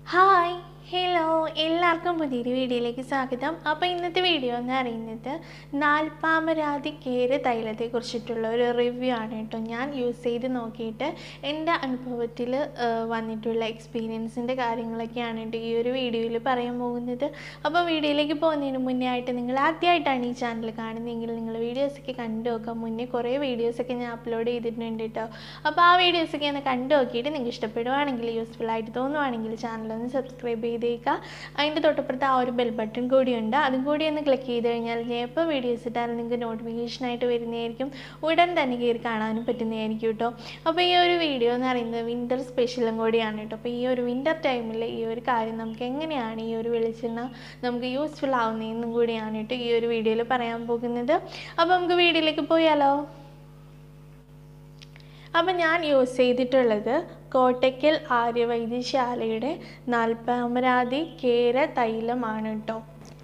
hi hello എല്ലാവർക്കും പുതിയൊരു വീഡിയോയിലേക്ക് സ്വാഗതം അപ്പോൾ ഇന്നത്തെ വീഡിയോ എന്ന് പറയുന്നത് നാൽപ്പാമരാതി കേര തൈലത്തെ കുറിച്ചിട്ടുള്ള ഒരു റിവ്യൂ ആണ് കേട്ടോ ഞാൻ യൂസ് ചെയ്ത് നോക്കിയിട്ട് എൻ്റെ അനുഭവത്തിൽ വന്നിട്ടുള്ള എക്സ്പീരിയൻസിൻ്റെ കാര്യങ്ങളൊക്കെയാണ് കേട്ടോ ഈ ഒരു വീഡിയോയിൽ പറയാൻ പോകുന്നത് അപ്പോൾ വീഡിയോയിലേക്ക് പോകുന്നതിന് മുന്നേ ആയിട്ട് നിങ്ങൾ ആദ്യമായിട്ടാണ് ഈ ചാനൽ കാണുന്നതെങ്കിൽ നിങ്ങൾ വീഡിയോസൊക്കെ കണ്ടു നോക്കാം മുന്നേ കുറേ വീഡിയോസൊക്കെ ഞാൻ അപ്ലോഡ് ചെയ്തിട്ടുണ്ട് കേട്ടോ അപ്പോൾ ആ വീഡിയോസൊക്കെ ഒന്ന് കണ്ടു നോക്കിയിട്ട് നിങ്ങൾക്ക് ഇഷ്ടപ്പെടുവാണെങ്കിൽ യൂസ്ഫുൾ ആയിട്ട് തോന്നുവാണെങ്കിൽ ചാനലൊന്ന് സബ്സ്ക്രൈബ് ചെയ്തേക്കുക അതിൻ്റെ തൊട്ടപ്പുറത്ത് ആ ഒരു ബെൽ ബട്ടൺ കൂടിയുണ്ട് അതും കൂടി ഒന്ന് ക്ലിക്ക് ചെയ്ത് കഴിഞ്ഞാൽ ഞാൻ എപ്പോൾ വീഡിയോസ് ഇട്ടാലും നിങ്ങൾക്ക് നോട്ടിഫിക്കേഷനായിട്ട് വരുന്നതായിരിക്കും ഉടൻ തന്നെ കയറി കാണാനും പറ്റുന്നതായിരിക്കും കേട്ടോ അപ്പോൾ ഈ ഒരു വീഡിയോ എന്ന് പറയുന്നത് വിൻ്റർ സ്പെഷ്യലും കൂടിയാണ് കേട്ടോ അപ്പോൾ ഈ ഒരു വിൻ്റർ ടൈമിൽ ഈ ഒരു കാര്യം നമുക്ക് എങ്ങനെയാണ് ഈ ഒരു വെളിച്ചെണ്ണ നമുക്ക് യൂസ്ഫുൾ ആവുന്നതെന്നും കൂടിയാണ് കേട്ടോ ഈ ഒരു വീഡിയോയിൽ പറയാൻ പോകുന്നത് അപ്പോൾ നമുക്ക് വീഡിയോയിലേക്ക് പോയാലോ അപ്പം ഞാൻ യൂസ് ചെയ്തിട്ടുള്ളത് കോട്ടയ്ക്കൽ ആര്യവൈദ്യശാലയുടെ നാൽപ്പാമരാതി കേര തൈലമാണ് കേട്ടോ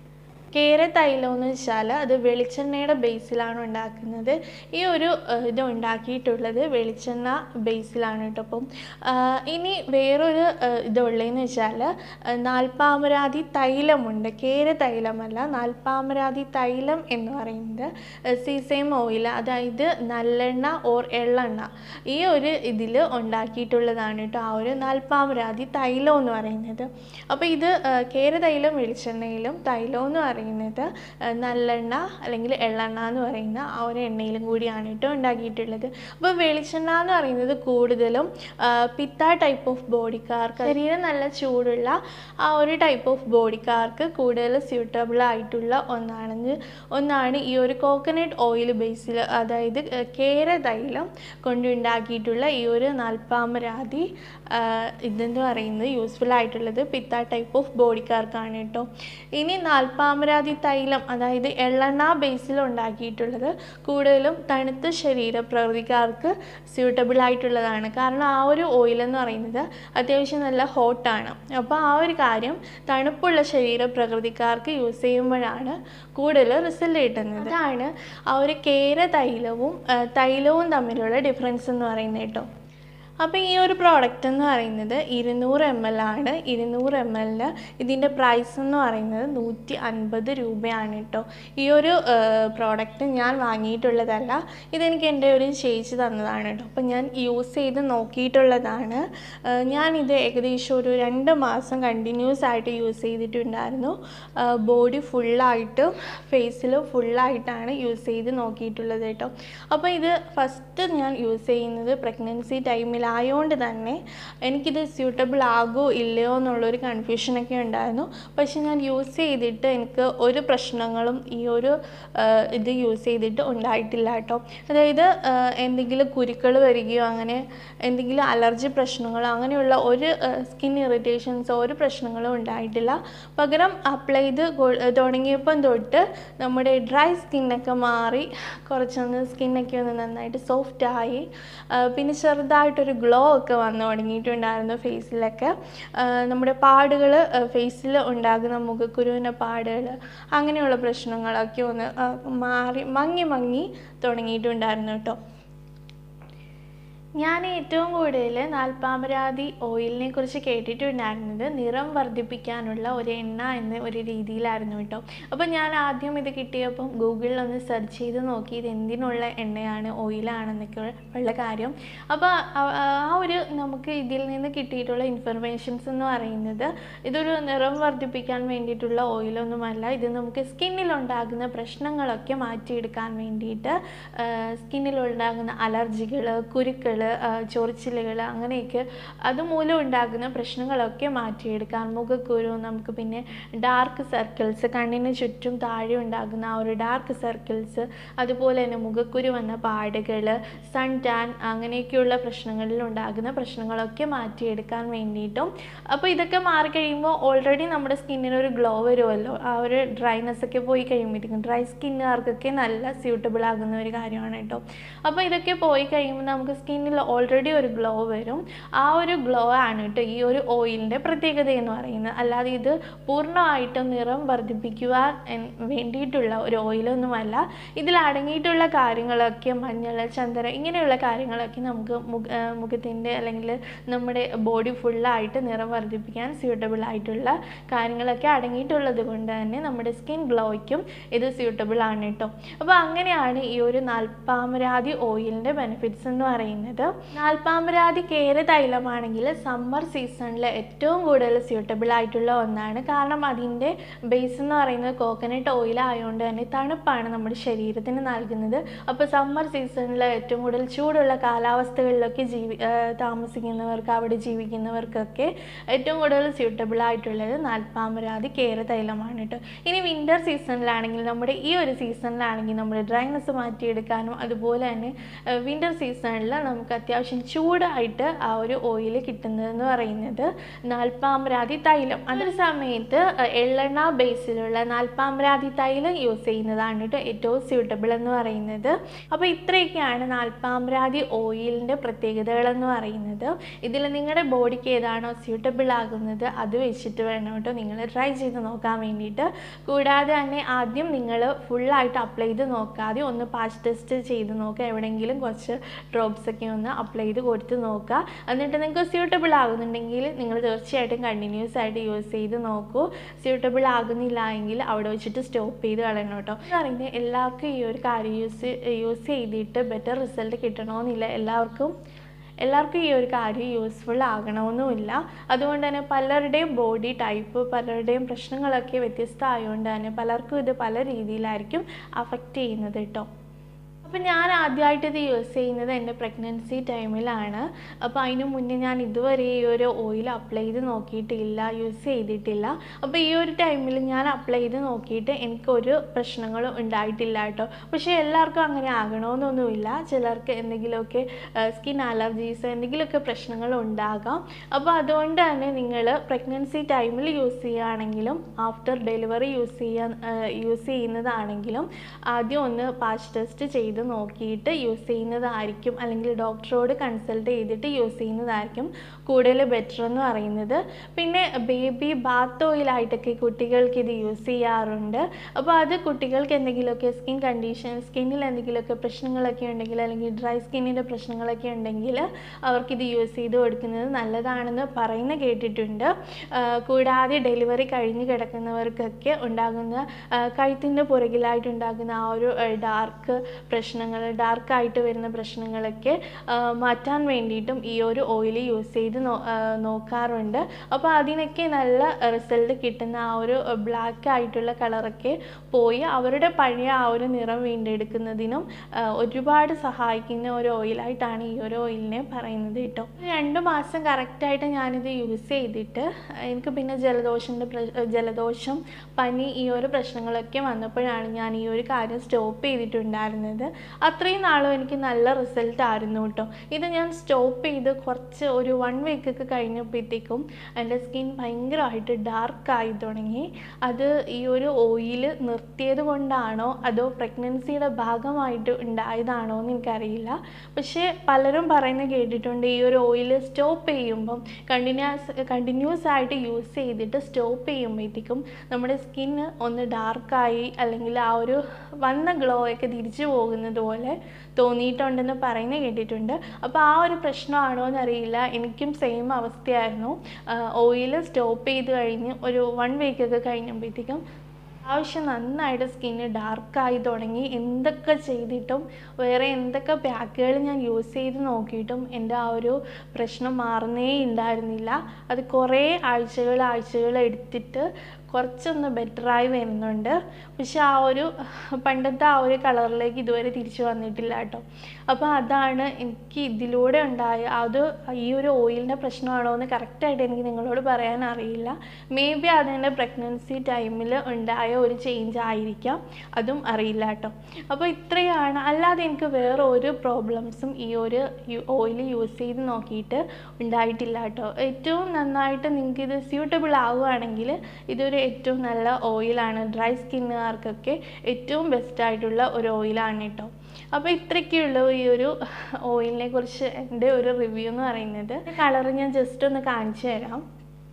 കേര തൈലം എന്ന് വെച്ചാൽ അത് വെളിച്ചെണ്ണയുടെ ബേസിലാണ് ഉണ്ടാക്കുന്നത് ഈ ഒരു ഏഹ്, ഇത് ഉണ്ടാക്കിയിട്ടുള്ളത് വെളിച്ചെണ്ണ ബേസിലാണ് കേട്ടോ അപ്പം ആഹ്, ഇനി വേറൊരു ഏഹ്, ഇതുള്ളതെന്ന് വെച്ചാൽ ഏഹ്, നാൽപ്പാമരാതി തൈലമുണ്ട് കേര തൈലമല്ല നാൽപ്പാമരാതി തൈലം എന്ന് പറയുന്നത് സീസെയിം ഓയിൽ അതായത് നല്ലെണ്ണ ഓർ എള്ളെണ്ണ ഈ ഒരു ഇതിൽ ഉണ്ടാക്കിയിട്ടുള്ളതാണ് കേട്ടോ ആ ഒരു നാൽപ്പാമരാതി തൈലം എന്ന് പറയുന്നത് അപ്പോൾ ഇത് ഏഹ്, കേര തൈലം വെളിച്ചെണ്ണയിലും തൈലം എന്ന് പറയുന്നത് ഏഹ്, നല്ലെണ്ണ അല്ലെങ്കിൽ എള്ളെണ്ണ എന്ന് പറയുന്ന ആ ഒരു എണ്ണയിലും കൂടിയാണ് കേട്ടോ ഉണ്ടാക്കിയിട്ടുള്ളത് അപ്പോൾ വെളിച്ചെണ്ണ എന്ന് പറയുന്നത് കൂടുതലും ആഹ്, പിത്ത ടൈപ്പ് ഓഫ് ബോഡിക്കാർക്ക് ശരീരം നല്ല ചൂടുള്ള ആ ഒരു ടൈപ്പ് ഓഫ് ബോഡിക്കാർക്ക് കൂടുതൽ സ്യൂട്ടബിൾ ആയിട്ടുള്ള ഒന്നാണെന്ന് ഒന്നാണ് ഈ ഒരു കോക്കനട്ട് ഓയിൽ ബേസിൽ അതായത് ഏഹ്, കേര തൈലം കൊണ്ടുണ്ടാക്കിയിട്ടുള്ള ഈ ഒരു നാൽപ്പാമരാതി ആഹ്, ഇതെന്ന് പറയുന്നത് യൂസ്ഫുൾ ആയിട്ടുള്ളത് പിത്ത ടൈപ്പ് ഓഫ് ബോഡിക്കാർക്കാണ് കേട്ടോ ഇനി നാൽപ്പാമരാതി തൈലം അതായത് എള്ളെണ്ണ ബേസിൽ ഉണ്ടാക്കിയിട്ടുള്ളത് കൂടുതലും തണുത്ത ശരീര പ്രകൃതിക്കാർക്ക് സ്യൂട്ടബിൾ ആയിട്ടുള്ളതാണ് കാരണം ആ ഒരു ഓയിൽ എന്ന് പറയുന്നത് അത്യാവശ്യം നല്ല ഹോട്ടാണ് അപ്പോൾ ആ ഒരു കാര്യം തണുപ്പുള്ള ശരീര പ്രകൃതിക്കാർക്ക് യൂസ് ചെയ്യുമ്പോഴാണ് കൂടുതൽ റിസൾട്ട് കിട്ടുന്നത് അതാണ് ആ ഒരു കേര തൈലവും ആ, തൈലവും തമ്മിലുള്ള ഡിഫറൻസ് എന്ന് പറയുന്നത് കേട്ടോ അപ്പോൾ ഈ ഒരു പ്രോഡക്റ്റ് എന്ന് പറയുന്നത് ഇരുന്നൂറ് എം എൽ ആണ് ഇരുന്നൂറ് എം എല്ലിന് ഇതിൻ്റെ പ്രൈസ് എന്ന് പറയുന്നത് നൂറ്റി അൻപത് രൂപയാണ് കേട്ടോ ഈ ഒരു പ്രോഡക്റ്റ് ഞാൻ വാങ്ങിയിട്ടുള്ളതല്ല ഇതെനിക്ക് എൻ്റെ ഒരു ചേച്ചി തന്നതാണ് കേട്ടോ അപ്പോൾ ഞാൻ യൂസ് ചെയ്ത് നോക്കിയിട്ടുള്ളതാണ് ഏഹ് ഞാനിത് ഏകദേശം ഒരു രണ്ട് മാസം കണ്ടിന്യൂസ് ആയിട്ട് യൂസ് ചെയ്തിട്ടുണ്ടായിരുന്നു ബോഡി ഫുള്ളായിട്ട് ഫേസിൽ ഫുള്ളായിട്ടാണ് യൂസ് ചെയ്ത് നോക്കിയിട്ടുള്ളത് കേട്ടോ അപ്പോൾ ഇത് ഫസ്റ്റ് ഞാൻ യൂസ് ചെയ്യുന്നത് പ്രഗ്നൻസി ടൈമിലായതുകൊണ്ട് തന്നെ എനിക്കിത് സ്യൂട്ടബിൾ ആകുമോ ഇല്ലയോ എന്നുള്ളൊരു കൺഫ്യൂഷനൊക്കെ ഉണ്ടായിരുന്നു പക്ഷെ ഞാൻ യൂസ് ചെയ്തിട്ട് എനിക്ക് ഒരു പ്രശ്നങ്ങളും ഈ ഒരു ആ, ഇത് യൂസ് ചെയ്തിട്ട് ഉണ്ടായിട്ടില്ല കേട്ടോ അതായത് ആ, എന്തെങ്കിലും കുരുക്കൾ വരികയോ അങ്ങനെ എന്തെങ്കിലും അലർജി പ്രശ്നങ്ങളോ അങ്ങനെയുള്ള ഒരു സ്കിൻ ഇറിറ്റേഷൻസോ ഒരു പ്രശ്നങ്ങളും ഉണ്ടായിട്ടില്ല പകരം അപ്ലൈ ചെയ്ത് കൊ- തുടങ്ങിയപ്പം തൊട്ട് നമ്മുടെ ഡ്രൈ സ്കിന്നൊക്കെ മാറി കുറച്ചൊന്ന് സ്കിന്നൊക്കെ ഒന്ന് നന്നായിട്ട് സോഫ്റ്റ് ആയി ആ, പിന്നെ ചെറുതായിട്ടൊരു ഗ്ലോ ഒക്കെ വന്നു തുടങ്ങിയിട്ടുണ്ടായിരുന്നു ഫേസിലൊക്കെ ആ, നമ്മുടെ പാടുകൾ ഫേസിൽ ഉണ്ടാകുന്ന മുഖക്കുരുവിൻ്റെ പാടുകൾ അങ്ങനെയുള്ള പ്രശ്നങ്ങളൊക്കെ ഒന്ന് ആ, മാറി മങ്ങി മങ്ങി തുടങ്ങിയിട്ടുണ്ടായിരുന്നു കേട്ടോ ഞാൻ ഏറ്റവും കൂടുതൽ നാൽപ്പാമരാതി ഓയിലിനെ കുറിച്ച് കേട്ടിട്ടുണ്ടായിരുന്നത് നിറം വർദ്ധിപ്പിക്കാനുള്ള ഒരു എണ്ണ എന്ന ഒരു രീതിയിലായിരുന്നു കേട്ടോ അപ്പോൾ ഞാൻ ആദ്യം ഇത് കിട്ടിയപ്പം ഗൂഗിളിൽ ഒന്ന് സെർച്ച് ചെയ്ത് നോക്കി ഇത് എന്തിനുള്ള എണ്ണയാണ് ഓയിലാണെന്നൊക്കെ ഉള്ള കാര്യം അപ്പോൾ ആ- ആ ഒരു നമുക്ക് ഇതിൽ നിന്ന് കിട്ടിയിട്ടുള്ള ഇൻഫർമേഷൻസ് എന്ന് പറയുന്നത് ഇതൊരു നിറം വർദ്ധിപ്പിക്കാൻ വേണ്ടിയിട്ടുള്ള ഓയിലൊന്നുമല്ല ഇത് നമുക്ക് സ്കിന്നിലുണ്ടാകുന്ന പ്രശ്നങ്ങളൊക്കെ മാറ്റിയെടുക്കാൻ വേണ്ടിയിട്ട് സ്കിന്നിലുണ്ടാകുന്ന അലർജികൾ കുരുക്കൾ ചൊറിച്ചിലുകൾ അങ്ങനെയൊക്കെ അതുമൂലം ഉണ്ടാകുന്ന പ്രശ്നങ്ങളൊക്കെ മാറ്റിയെടുക്കാൻ മുഖക്കുരു നമുക്ക് പിന്നെ ഡാർക്ക് സർക്കിൾസ് കണ്ണിന് ചുറ്റും താഴെ ഉണ്ടാകുന്ന ആ ഒരു ഡാർക്ക് സർക്കിൾസ് അതുപോലെ തന്നെ മുഖക്കുരു വന്ന പാടുകൾ സൺ ടാൻ അങ്ങനെയൊക്കെയുള്ള പ്രശ്നങ്ങളിൽ ഉണ്ടാകുന്ന പ്രശ്നങ്ങളൊക്കെ മാറ്റിയെടുക്കാൻ വേണ്ടിയിട്ടും അപ്പോൾ ഇതൊക്കെ മാറിക്കഴിയുമ്പോൾ ഓൾറെഡി നമ്മുടെ സ്കിന്നിന് ഒരു ഗ്ലോ വരുമല്ലോ ആ ഒരു ഡ്രൈനെസ് ഒക്കെ പോയി കഴിയുമ്പോഴത്തേക്കും ഡ്രൈ സ്കിന്നുകാർക്കൊക്കെ നല്ല സ്യൂട്ടബിൾ ആകുന്ന ഒരു കാര്യമാണ് കേട്ടോ അപ്പോൾ ഇതൊക്കെ പോയി കഴിയുമ്പോൾ നമുക്ക് സ്കിന്നിൽ സ്കിന്നിൽ ഓൾറെഡി ഒരു ഗ്ലോ വരും ആ ഒരു ഗ്ലോ ആണ് കേട്ടോ ഈ ഒരു ഓയിലിൻ്റെ പ്രത്യേകത എന്ന് പറയുന്നത് അല്ലാതെ ഇത് പൂർണ്ണമായിട്ടും നിറം വർദ്ധിപ്പിക്കുവാൻ എൻ- വേണ്ടിയിട്ടുള്ള ഒരു ഓയിലൊന്നുമല്ല ഇതിൽ അടങ്ങിയിട്ടുള്ള കാര്യങ്ങളൊക്കെ മഞ്ഞൾ ചന്ദനം ഇങ്ങനെയുള്ള കാര്യങ്ങളൊക്കെ നമുക്ക് മുഖ മുഖത്തിൻ്റെ അല്ലെങ്കിൽ നമ്മുടെ ബോഡി ഫുള്ളായിട്ട് നിറം വർദ്ധിപ്പിക്കാൻ സ്യൂട്ടബിൾ ആയിട്ടുള്ള കാര്യങ്ങളൊക്കെ അടങ്ങിയിട്ടുള്ളത് കൊണ്ട് തന്നെ നമ്മുടെ സ്കിൻ ഗ്ലോയ്ക്കും ഇത് സ്യൂട്ടബിൾ ആണ് കേട്ടോ അപ്പോൾ അങ്ങനെയാണ് ഈ ഒരു നാൽപ്പാമരാതി ഓയിലിൻ്റെ ബെനിഫിറ്റ്സ് എന്ന് പറയുന്നത് നാൽപ്പാമരാതി കേര തൈലമാണെങ്കിൽ സമ്മർ സീസണിൽ ഏറ്റവും കൂടുതൽ സ്യൂട്ടബിൾ ആയിട്ടുള്ള ഒന്നാണ് കാരണം അതിൻ്റെ ബേസ് എന്ന് പറയുന്നത് കോക്കനട്ട് ഓയിൽ ആയതുകൊണ്ട് തന്നെ തണുപ്പാണ് നമ്മുടെ ശരീരത്തിന് നൽകുന്നത് അപ്പോൾ സമ്മർ സീസണിൽ ഏറ്റവും കൂടുതൽ ചൂടുള്ള കാലാവസ്ഥകളിലൊക്കെ ജീവി ആ, താമസിക്കുന്നവർക്ക് അവിടെ ജീവിക്കുന്നവർക്കൊക്കെ ഏറ്റവും കൂടുതൽ സ്യൂട്ടബിൾ ആയിട്ടുള്ളത് നാൽപ്പാമരാതി കേര തൈലമാണ് കേട്ടോ ഇനി വിൻ്റർ സീസണിലാണെങ്കിൽ നമ്മുടെ ഈ ഒരു സീസണിലാണെങ്കിൽ നമ്മുടെ ഡ്രൈനസ് മാറ്റിയെടുക്കാനും അതുപോലെ തന്നെ വിൻ്റർ സീസണിൽ നമുക്ക് അത്യാവശ്യം ചൂടായിട്ട് ആ ഒരു ഓയിൽ കിട്ടുന്നതെന്ന് പറയുന്നത് നാൽപ്പാമരാതി തൈലം അതൊരു സമയത്ത് ആ, എള്ളെണ്ണ ബേസിലുള്ള നാൽപ്പാമരാതി തൈലം യൂസ് ചെയ്യുന്നതാണ് കേട്ടോ ഏറ്റവും സ്യൂട്ടബിൾ എന്ന് പറയുന്നത് അപ്പോൾ ഇത്രയൊക്കെയാണ് നാൽപ്പാമരാതി ഓയിലിൻ്റെ പ്രത്യേകതകളെന്ന് പറയുന്നത് ഇതിൽ നിങ്ങളുടെ ബോഡിക്ക് ഏതാണോ സ്യൂട്ടബിൾ ആകുന്നത് അത് വെച്ചിട്ട് വേണം കേട്ടോ നിങ്ങൾ ട്രൈ ചെയ്ത് നോക്കാൻ വേണ്ടിയിട്ട് കൂടാതെ തന്നെ ആദ്യം നിങ്ങൾ ഫുള്ളായിട്ട് അപ്ലൈ ചെയ്ത് നോക്കാതെ ഒന്ന് പാച്ച് ടെസ്റ്റ് ചെയ്ത് നോക്കുക എവിടെയെങ്കിലും കുറച്ച് ഡ്രോപ്സ് ഒക്കെ ഒന്ന് അപ്ലൈ ചെയ്ത് കൊടുത്ത് നോക്കുക എന്നിട്ട് നിങ്ങൾക്ക് സ്യൂട്ടബിൾ ആകുന്നുണ്ടെങ്കിൽ നിങ്ങൾ തീർച്ചയായിട്ടും കണ്ടിന്യൂസ് ആയിട്ട് യൂസ് ചെയ്ത് നോക്കൂ സ്യൂട്ടബിൾ ആകുന്നില്ല എങ്കിൽ അവിടെ വെച്ചിട്ട് സ്റ്റോപ്പ് ചെയ്ത് കളയണം കേട്ടോ എന്ന് പറയുന്നത് എല്ലാവർക്കും ഈ ഒരു കാര്യം യൂസ് യൂസ് ചെയ്തിട്ട് ബെറ്റർ റിസൾട്ട് കിട്ടണമെന്നില്ല എല്ലാവർക്കും എല്ലാവർക്കും ഈ ഒരു കാര്യം യൂസ്ഫുൾ ആകണമെന്നുമില്ല അതുകൊണ്ട് തന്നെ പലരുടെയും ബോഡി ടൈപ്പ് പലരുടെയും പ്രശ്നങ്ങളൊക്കെ വ്യത്യസ്തമായതുകൊണ്ട് തന്നെ പലർക്കും ഇത് പല രീതിയിലായിരിക്കും അഫക്റ്റ് ചെയ്യുന്നത് കേട്ടോ അപ്പം ഞാൻ ആദ്യമായിട്ട് ഇത് യൂസ് ചെയ്യുന്നത് എൻ്റെ പ്രഗ്നൻസി ടൈമിലാണ് അപ്പോൾ അതിന് മുന്നേ ഞാൻ ഇതുവരെ ഈ ഒരു ഓയിൽ അപ്ലൈ ചെയ്ത് നോക്കിയിട്ടില്ല യൂസ് ചെയ്തിട്ടില്ല അപ്പോൾ ഈ ഒരു ടൈമിൽ ഞാൻ അപ്ലൈ ചെയ്ത് നോക്കിയിട്ട് എനിക്കൊരു പ്രശ്നങ്ങളും ഉണ്ടായിട്ടില്ല കേട്ടോ പക്ഷേ എല്ലാവർക്കും അങ്ങനെ ആകണമെന്നൊന്നുമില്ല ചിലർക്ക് എന്തെങ്കിലുമൊക്കെ സ്കിൻ അലർജീസ് എന്തെങ്കിലുമൊക്കെ പ്രശ്നങ്ങൾ ഉണ്ടാകാം അപ്പോൾ അതുകൊണ്ട് തന്നെ നിങ്ങൾ പ്രഗ്നൻസി ടൈമിൽ യൂസ് ചെയ്യുകയാണെങ്കിലും ആഫ്റ്റർ ഡെലിവറി യൂസ് ചെയ്യാൻ യൂസ് ചെയ്യുന്നതാണെങ്കിലും ആദ്യം ഒന്ന് പാച്ച് ടെസ്റ്റ് ചെയ്ത് നോക്കിയിട്ട് യൂസ് ചെയ്യുന്നതായിരിക്കും അല്ലെങ്കിൽ ഡോക്ടറോട് കൺസൾട്ട് ചെയ്തിട്ട് യൂസ് ചെയ്യുന്നതായിരിക്കും കൂടുതൽ ബെറ്റർ എന്ന് പറയുന്നത് പിന്നെ ബേബി ബാത്ത് ഓയിലായിട്ടൊക്കെ കുട്ടികൾക്ക് ഇത് യൂസ് ചെയ്യാറുണ്ട് അപ്പോൾ അത് കുട്ടികൾക്ക് എന്തെങ്കിലുമൊക്കെ സ്കിൻ കണ്ടീഷൻ സ്കിന്നിൽ എന്തെങ്കിലുമൊക്കെ പ്രശ്നങ്ങളൊക്കെ ഉണ്ടെങ്കിൽ അല്ലെങ്കിൽ ഡ്രൈ സ്കിന്നിൻ്റെ പ്രശ്നങ്ങളൊക്കെ ഉണ്ടെങ്കിൽ അവർക്കിത് യൂസ് ചെയ്ത് കൊടുക്കുന്നത് നല്ലതാണെന്ന് പറയുന്ന കേട്ടിട്ടുണ്ട് ആ, കൂടാതെ ഡെലിവറി കഴിഞ്ഞ് കിടക്കുന്നവർക്കൊക്കെ ഉണ്ടാകുന്ന കഴുത്തിൻ്റെ പുറകിലായിട്ടുണ്ടാകുന്ന ആ ഒരു ഡാർക്ക് പ്രശ്നങ്ങൾ ഡാർക്കായിട്ട് വരുന്ന പ്രശ്നങ്ങളൊക്കെ ആ, മാറ്റാൻ വേണ്ടിയിട്ടും ഈ ഒരു ഓയിൽ യൂസ് ചെയ്ത് നോ ആ, നോക്കാറുണ്ട് അപ്പോൾ അതിനൊക്കെ നല്ല റിസൾട്ട് കിട്ടുന്ന ആ ഒരു ബ്ലാക്ക് ആയിട്ടുള്ള കളറൊക്കെ പോയി അവരുടെ പഴയ ആ ഒരു നിറം വീണ്ടെടുക്കുന്നതിനും ആ, ഒരുപാട് സഹായിക്കുന്ന ഒരു ഓയിലായിട്ടാണ് ഈ ഒരു ഓയിലിനെ പറയുന്നത് കേട്ടോ രണ്ട് മാസം കറക്റ്റായിട്ട് ഞാനിത് യൂസ് ചെയ്തിട്ട് എനിക്ക് പിന്നെ ജലദോഷൻ്റെ പ്ര ജലദോഷം പനി ഈ ഒരു പ്രശ്നങ്ങളൊക്കെ വന്നപ്പോഴാണ് ഞാൻ ഈ ഒരു കാര്യം സ്റ്റോപ്പ് ചെയ്തിട്ടുണ്ടായിരുന്നത് അത്രയും നാളും എനിക്ക് നല്ല റിസൾട്ട് ആയിരുന്നു കേട്ടോ ഇത് ഞാൻ സ്റ്റോപ്പ് ചെയ്ത് കുറച്ച് ഒരു വൺ വീക്കൊക്കെ കഴിഞ്ഞപ്പോഴത്തേക്കും എൻ്റെ സ്കിൻ ഭയങ്കരമായിട്ട് ഡാർക്കായി തുടങ്ങി അത് ഈ ഒരു ഓയിൽ നിർത്തിയത് കൊണ്ടാണോ അതോ പ്രഗ്നൻസിയുടെ ഭാഗമായിട്ട് ഉണ്ടായതാണോ എന്ന് എനിക്കറിയില്ല പക്ഷേ പലരും പറയുന്നത് കേട്ടിട്ടുണ്ട് ഈ ഒരു ഓയിൽ സ്റ്റോപ്പ് ചെയ്യുമ്പം കണ്ടിന്യൂസ് കണ്ടിന്യൂസ് ആയിട്ട് യൂസ് ചെയ്തിട്ട് സ്റ്റോപ്പ് ചെയ്യുമ്പോഴത്തേക്കും നമ്മുടെ സ്കിന്ന് ഒന്ന് ഡാർക്കായി അല്ലെങ്കിൽ ആ ഒരു വന്ന ഗ്ലോ ഒക്കെ തിരിച്ചു പോകുന്നത് പോലെ തോന്നിയിട്ടുണ്ടെന്ന് പറയുന്നത് കേട്ടിട്ടുണ്ട് അപ്പോൾ ആ ഒരു പ്രശ്നമാണോ എന്നറിയില്ല എനിക്കും സെയിം അവസ്ഥയായിരുന്നു ഓയിൽ സ്റ്റോപ്പ് ചെയ്ത് കഴിഞ്ഞ് ഒരു വൺ വീക്കൊക്കെ കഴിഞ്ഞപ്പോഴത്തേക്കും ആവശ്യം നന്നായിട്ട് സ്കിന്ന് ഡാർക്കായി തുടങ്ങി എന്തൊക്കെ ചെയ്തിട്ടും വേറെ എന്തൊക്കെ പാക്കുകൾ ഞാൻ യൂസ് ചെയ്ത് നോക്കിയിട്ടും എൻ്റെ ആ ഒരു പ്രശ്നം മാറുന്നേ ഉണ്ടായിരുന്നില്ല അത് കുറേ ആഴ്ചകൾ ആഴ്ചകൾ എടുത്തിട്ട് കുറച്ചൊന്ന് ബെറ്ററായി വരുന്നുണ്ട് പക്ഷെ ആ ഒരു പണ്ടത്തെ ആ ഒരു കളറിലേക്ക് ഇതുവരെ തിരിച്ചു വന്നിട്ടില്ല കേട്ടോ അപ്പോൾ അതാണ് എനിക്ക് ഇതിലൂടെ ഉണ്ടായ അത് ഈ ഒരു ഓയിലിൻ്റെ പ്രശ്നമാണോ എന്ന് കറക്റ്റായിട്ട് എനിക്ക് നിങ്ങളോട് പറയാൻ അറിയില്ല മേ ബി അതെൻ്റെ പ്രഗ്നൻസി ടൈമിൽ ഉണ്ടായ ഒരു ചേഞ്ച് ആയിരിക്കാം അതും അറിയില്ല കേട്ടോ അപ്പോൾ ഇത്രയാണ് അല്ലാതെ എനിക്ക് വേറെ ഒരു പ്രോബ്ലംസും ഈ ഒരു ഓയിൽ യൂസ് ചെയ്ത് നോക്കിയിട്ട് ഉണ്ടായിട്ടില്ല കേട്ടോ ഏറ്റവും നന്നായിട്ട് നിങ്ങൾക്ക് ഇത് സ്യൂട്ടബിൾ ആവുകയാണെങ്കിൽ ഇതൊരു ഏറ്റവും നല്ല ഓയിലാണ് ഡ്രൈ സ്കിന്നുകാർക്കൊക്കെ ഏറ്റവും ബെസ്റ്റ് ആയിട്ടുള്ള ഒരു ഓയിലാണ് കേട്ടോ അപ്പോൾ ഇത്രയൊക്കെയുള്ളൂ ഈ ഒരു ഓയിലിനെ കുറിച്ച് എൻ്റെ ഒരു റിവ്യൂ എന്ന് പറയുന്നത് കളർ ഞാൻ ജസ്റ്റ് ഒന്ന് കാണിച്ചു തരാം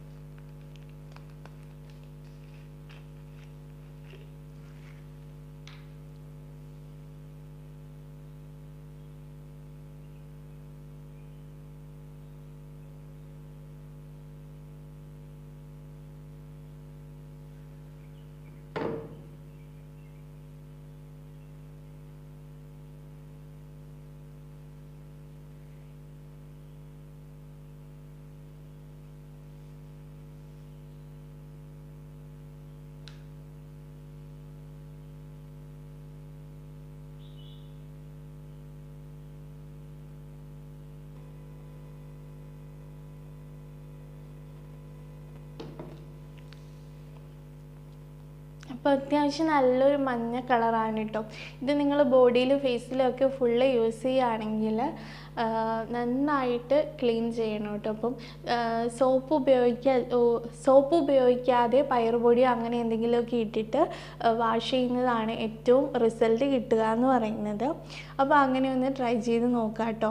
അപ്പോൾ അത്യാവശ്യം നല്ലൊരു മഞ്ഞ കളറാണ് കേട്ടോ ഇത് നിങ്ങൾ ബോഡിയിലും ഫേസിലും ഒക്കെ ഫുള്ള് യൂസ് ചെയ്യുകയാണെങ്കിൽ നന്നായിട്ട് ക്ലീൻ ചെയ്യണം കേട്ടോ അപ്പം സോപ്പ് ഉപയോഗിക്കാ സോപ്പ് ഉപയോഗിക്കാതെ പയറുപൊടിയോ അങ്ങനെ എന്തെങ്കിലുമൊക്കെ ഇട്ടിട്ട് വാഷ് ചെയ്യുന്നതാണ് ഏറ്റവും റിസൾട്ട് കിട്ടുക എന്ന് പറയുന്നത് അപ്പോൾ അങ്ങനെ ഒന്ന് ട്രൈ ചെയ്ത് നോക്കാം കേട്ടോ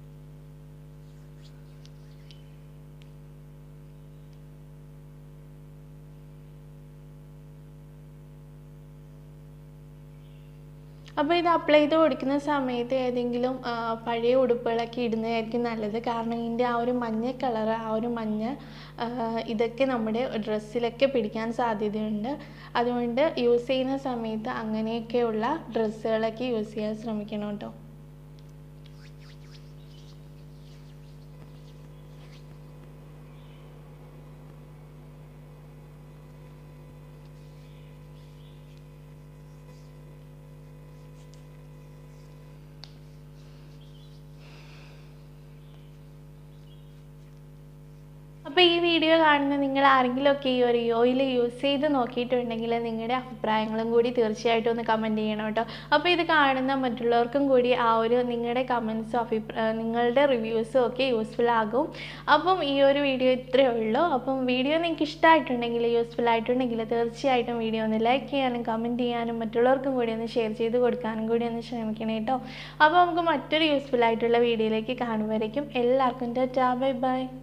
അപ്പോൾ ഇത് അപ്ലൈ ചെയ്ത് കൊടുക്കുന്ന സമയത്ത് ഏതെങ്കിലും ആ, പഴയ ഉടുപ്പുകളൊക്കെ ഇടുന്നതായിരിക്കും നല്ലത് കാരണം ഇതിൻ്റെ ആ ഒരു മഞ്ഞ കളർ ആ ഒരു മഞ്ഞ ആ, ഇതൊക്കെ നമ്മുടെ ഡ്രസ്സിലൊക്കെ പിടിക്കാൻ സാധ്യതയുണ്ട് അതുകൊണ്ട് യൂസ് ചെയ്യുന്ന സമയത്ത് അങ്ങനെയൊക്കെയുള്ള ഡ്രസ്സുകളൊക്കെ യൂസ് ചെയ്യാൻ ശ്രമിക്കണം കേട്ടോ അപ്പോൾ ഈ വീഡിയോ കാണുന്ന നിങ്ങൾ ആരെങ്കിലുമൊക്കെ ഈ ഒരു ഓയിൽ യൂസ് ചെയ്ത് നോക്കിയിട്ടുണ്ടെങ്കിൽ നിങ്ങളുടെ അഭിപ്രായങ്ങളും കൂടി തീർച്ചയായിട്ടും ഒന്ന് കമൻറ്റ് ചെയ്യണം കേട്ടോ അപ്പോൾ ഇത് കാണുന്ന മറ്റുള്ളവർക്കും കൂടി ആ ഒരു നിങ്ങളുടെ കമൻസും അഭിപ്രായ നിങ്ങളുടെ റിവ്യൂസും ഒക്കെ യൂസ്ഫുൾ ആകും അപ്പം ഈ ഒരു വീഡിയോ ഇത്രയേ ഉള്ളൂ അപ്പം വീഡിയോ നിങ്ങൾക്ക് ഇഷ്ടമായിട്ടുണ്ടെങ്കിൽ യൂസ്ഫുൾ ആയിട്ടുണ്ടെങ്കിൽ തീർച്ചയായിട്ടും വീഡിയോ ഒന്ന് ലൈക്ക് ചെയ്യാനും കമൻറ്റ് ചെയ്യാനും മറ്റുള്ളവർക്കും കൂടി ഒന്ന് ഷെയർ ചെയ്ത് കൊടുക്കാനും കൂടി ഒന്ന് ശ്രമിക്കണം കേട്ടോ അപ്പോൾ നമുക്ക് മറ്റൊരു യൂസ്ഫുൾ ആയിട്ടുള്ള വീഡിയോയിലേക്ക് കാണുമ്പോഴേക്കും എല്ലാവർക്കും ടാ ബൈ ബൈ